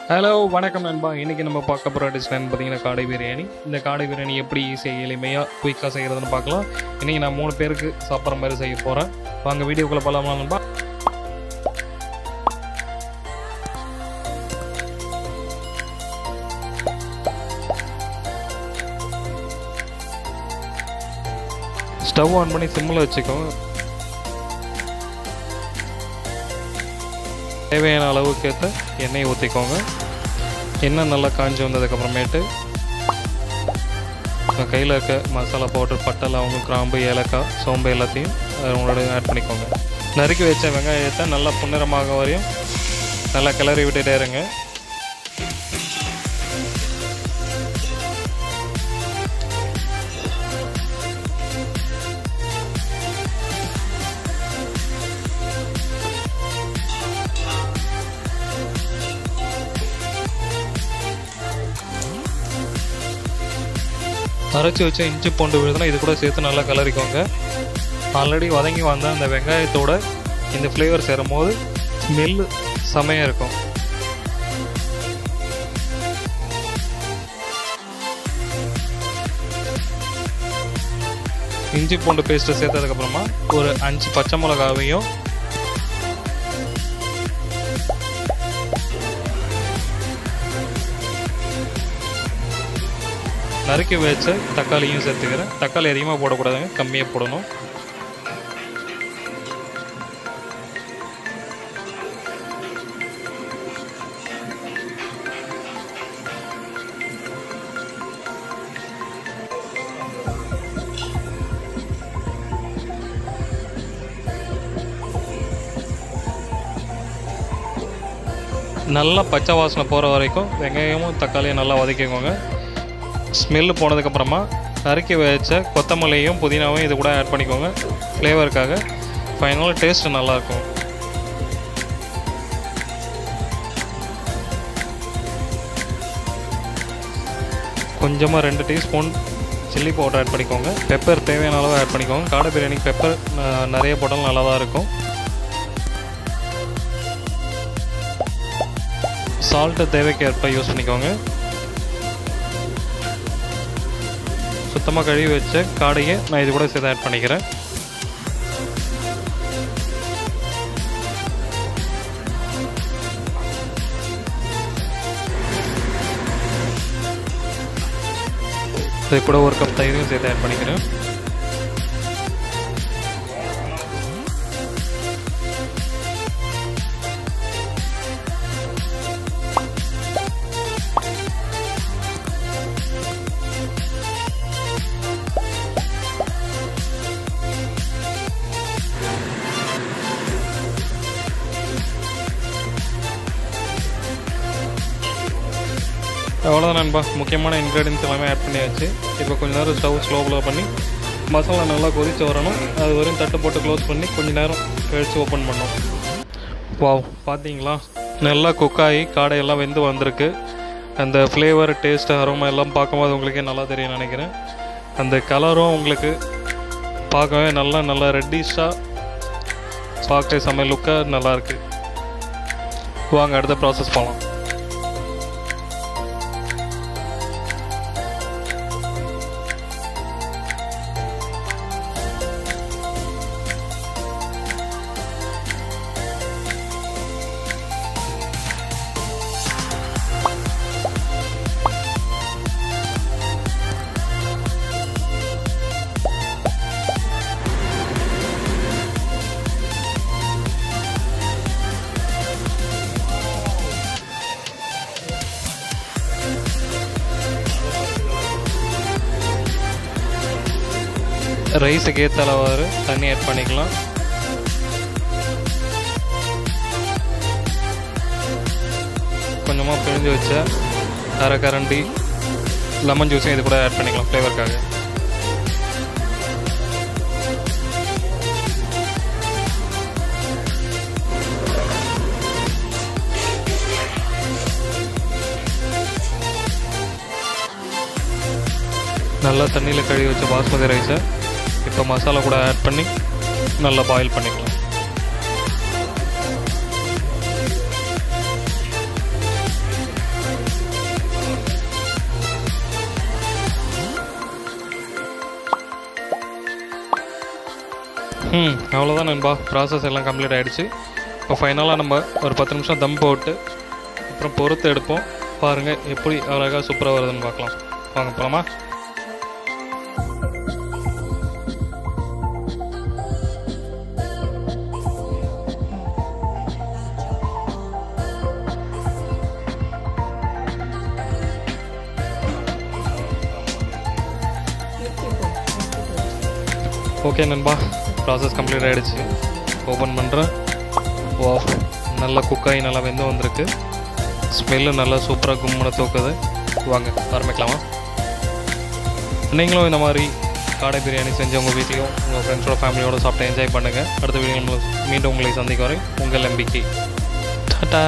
hello வணக்கம் நண்பா இன்றைக்கி நம்ம பார்க்க போகிற டிஷ் என்னன்னு பார்த்தீங்கன்னா காடை பிரியாணி இந்த காடை பிரியாணி எப்படி ஈஸியாக எளிமையாக குயிக்காக செய்கிறதுன்னு பார்க்கலாம் இன்றைக்கி நான் மூணு பேருக்கு சாப்பிட்ற மாதிரி செய்ய போகிறேன் வாங்க வீடியோக்குள்ளே போகலாமா நண்பா ஸ்டவ் ஆன் பண்ணி சிம்மில் வச்சுக்கோங்க தேவையான அளவுக்கு ஏற்ற எண்ணெய் ஊற்றிக்கோங்க எண்ணெய் நல்லா காஞ்சி வந்ததுக்கப்புறமேட்டு உங்கள் கையில் இருக்க மசாலா பவுடர் பட்டை லவங்கம் கிராம்பு ஏலக்காய் சோம்பு எல்லாத்தையும் உங்களோட ஆட் பண்ணிக்கோங்க நறுக்கி வச்ச வெங்காயத்தை நல்லா புன்னிறமாக வரையும் நல்லா கிளறி விட்டுட்டே இருங்க அரைச்சி வச்ச இஞ்சி பூண்டு விழுதுனா இது கூட சேர்த்து நல்லா கலரிக்கோங்க ஆல்ரெடி வதங்கி வந்த அந்த வெங்காயத்தோட இந்த ஃப்ளேவர் சேரும் போது ஸ்மெல் செமையாக இருக்கும் இஞ்சி பூண்டு பேஸ்ட்டு சேர்த்ததுக்கப்புறமா ஒரு அஞ்சு பச்சை மிளகாவையும் நறுக்கி வச்ச தக்காளியும் சேர்த்துக்கிறேன் தக்காளி அதிகமாக போடக்கூடாதுங்க கம்மியாக போடணும் நல்லா பச்சை வாசனை போகிற வரைக்கும் வெங்காயமும் தக்காளியும் நல்லா வதக்கிக்கோங்க ஸ்மெல்லு போனதுக்கப்புறமா நறுக்கி வச்ச கொத்தமல்லியும் புதினாவும் இது கூட ஆட் பண்ணிக்கோங்க ஃப்ளேவருக்காக ஃபைனலாக டேஸ்ட் நல்லாயிருக்கும் கொஞ்சமாக ரெண்டு டீஸ்பூன் சில்லி பவுடர் ஆட் பண்ணிக்கோங்க பெப்பர் தேவையான அளவு ஆட் பண்ணிக்கோங்க காடை பிரியாணிக்கு பெப்பர் நிறைய போட்டாலும் நல்லா தான் இருக்கும் சால்ட்டு தேவைக்கு ஏற்ப யூஸ் பண்ணிக்கோங்க சுத்தமாக கழுவி வச்ச காடையை நான் இது கூட சேர்த்து ஆட் பண்ணிக்கிறேன் இது கூட ஒரு கப் தயிரையும் சேர்த்து ஆட் பண்ணிக்கிறேன் அவ்வளோதான் நண்பா முக்கியமான இன்க்ரீடியன்ஸ் எல்லாமே ஆட் பண்ணியாச்சு இப்போ கொஞ்ச நேரம் ஸ்டவ் ஸ்லோவில் பண்ணி மசாலா நல்லா கொதித்து வரணும் அது வரையும் தட்டு போட்டு க்ளோஸ் பண்ணி கொஞ்ச நேரம் கழித்து ஓப்பன் பண்ணோம் வாவ் பார்த்தீங்களா நல்லா குக்காகி காடையெல்லாம் வெந்து வந்திருக்கு அந்த ஃப்ளேவர் டேஸ்ட் அரோமா எல்லாம் பார்க்கும்போது உங்களுக்கே நல்லா தெரியும் நினைக்கிறேன் அந்த கலரும் உங்களுக்கு பார்க்கவே நல்லா நல்லா ரெட்டிஷாக பார்க்க செம்ம லுக்காக நல்லாயிருக்கு வாங்க அடுத்த ப்ராசஸ் போகலாம் ரைஸுக்கு ஏற்ற அளவாறு தண்ணி ஆட் பண்ணிக்கலாம் கொஞ்சமாக பிழிஞ்சு வச்ச அரை கரண்டி லெமன் ஜூஸையும் இது கூட ஆட் பண்ணிக்கலாம் ஃப்ளேவருக்காக நல்லா தண்ணியில் கழுவி வச்ச பாஸ்மதி ரைஸை இப்போ மசாலா கூட ஆட் பண்ணி நல்லா பாயில் பண்ணிக்கலாம் ம் அவ்வளோதான் நண்பா ப்ராசஸ் எல்லாம் கம்ப்ளீட் ஆகிடுச்சு இப்போ ஃபைனலாக நம்ம ஒரு பத்து நிமிஷம் தம் போட்டு அப்புறம் பொறுத்து எடுப்போம் பாருங்கள் எப்படி அழகாக சூப்பராக வருதுன்னு பார்க்கலாம் வாங்க போகலாமா ஓகே நண்பா ப்ராசஸ் கம்ப்ளீட் ஆகிடுச்சு ஓப்பன் பண்ணுறேன் ஓ நல்லா குக்காகி நல்லா வெந்து வந்திருக்கு ஸ்மெல்லு நல்லா சூப்பராக கும்முன தூக்குது வாங்க ஆரம்பிக்கலாமா நீங்களும் இந்த மாதிரி காடை பிரியாணி செஞ்சு உங்கள் வீட்லேயும் உங்கள் ஃப்ரெண்ட்ஸோட ஃபேமிலியோட சாப்பிட்டு என்ஜாய் பண்ணுங்கள் அடுத்த வீடியோ மீண்டும் உங்களை சந்திக்க வரை உங்கள் நம்பிக்கை டாட்டா